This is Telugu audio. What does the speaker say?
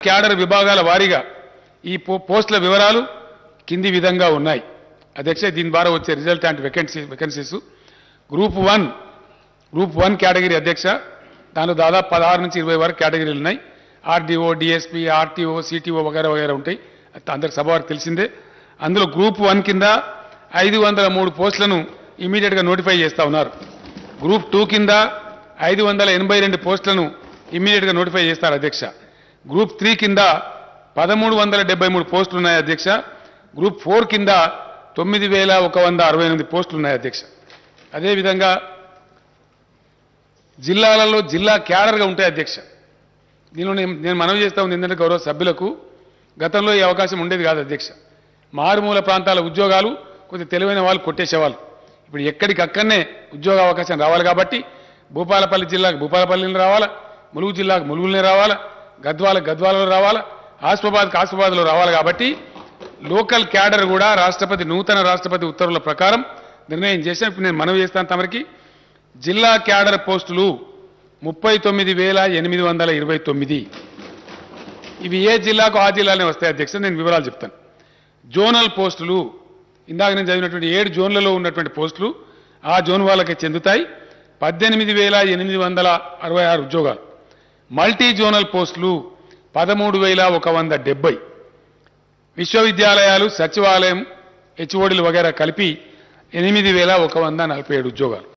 క్యాడర్ విభాగాల వారీగా ఈ పో- పోస్టుల వివరాలు కింది విధంగా ఉన్నాయి అధ్యక్ష దీని ద్వారా వచ్చే result and vacancy vacancies group one group one category అధ్యక్ష దానిలో దాదాపు పదహారు నుంచి ఇరవై వరకు కేటగిరీలు ఉన్నాయి ఆర్డీఓ డిఎస్పీ ఆర్టీఓ సిటీఓ వగైరా వగైరా ఉంటాయి అది అందరికి సభ వారికి తెలిసిందే అందులో గ్రూప్ వన్ కింద ఐదు వందల మూడు పోస్టులను ఇమీడియట్గా నోటిఫై చేస్తా ఉన్నారు గ్రూప్ టూ కింద ఐదు వందల ఎనభై రెండు పోస్టులను ఇమీడియట్గా నోటిఫై చేస్తారు అధ్యక్ష గ్రూప్ త్రీ కింద పదమూడు వందల డెబ్బై మూడు పోస్టులు ఉన్నాయి అధ్యక్ష గ్రూప్ ఫోర్ కింద తొమ్మిది వేల ఒక వంద అరవై ఎనిమిది పోస్టులు ఉన్నాయి అధ్యక్ష అదేవిధంగా జిల్లాలలో జిల్లా క్యాడర్గా ఉంటాయి అధ్యక్ష దీనిలో నేను నేను మనవి చేస్తా ఉంది ఏంటంటే గౌరవ సభ్యులకు గతంలో ఈ అవకాశం ఉండేది కాదు అధ్యక్ష మారుమూల ప్రాంతాల ఉద్యోగాలు కొద్దిగా తెలివైన వాళ్ళు కొట్టేసేవాళ్ళు ఇప్పుడు ఎక్కడికి అక్కడనే ఉద్యోగ అవకాశం రావాలి కాబట్టి భూపాలపల్లి జిల్లాకు భూపాలపల్లిని రావాలా ములుగు జిల్లాకు ములుగులనే రావాలా గద్వాల గద్వాలలో రావాలా ఆసిఫాబాద్కి ఆసిఫాబాద్లో రావాలి కాబట్టి లోకల్ క్యాడర్ కూడా రాష్ట్రపతి నూతన రాష్ట్రపతి ఉత్తర్వుల ప్రకారం నిర్ణయం చేశాం ఇప్పుడు నేను మనవి చేస్తాను తమరికి జిల్లా క్యాడర్ పోస్టులు ముప్పై తొమ్మిది వేల ఎనిమిది వందల ఇరవై తొమ్మిది ఇవి ఏ జిల్లాకు ఆ జిల్లానే వస్తాయి అధ్యక్ష నేను వివరాలు చెప్తాను జోనల్ పోస్టులు ఇందాక నేను చదివినటువంటి ఏడు జోన్లలో ఉన్నటువంటి పోస్టులు ఆ జోన్ వాళ్ళకి చెందుతాయి పద్దెనిమిది వేల ఎనిమిది వందల అరవై ఆరు ఉద్యోగాలు మల్టీ జోనల్ పోస్టులు పదమూడు వేల ఒక వంద డెబ్బై విశ్వవిద్యాలయాలు సచివాలయం హెచ్ఓడీలు వగైరా కలిపి ఎనిమిది వేల ఒక వంద నలభై ఏడు ఉద్యోగాలు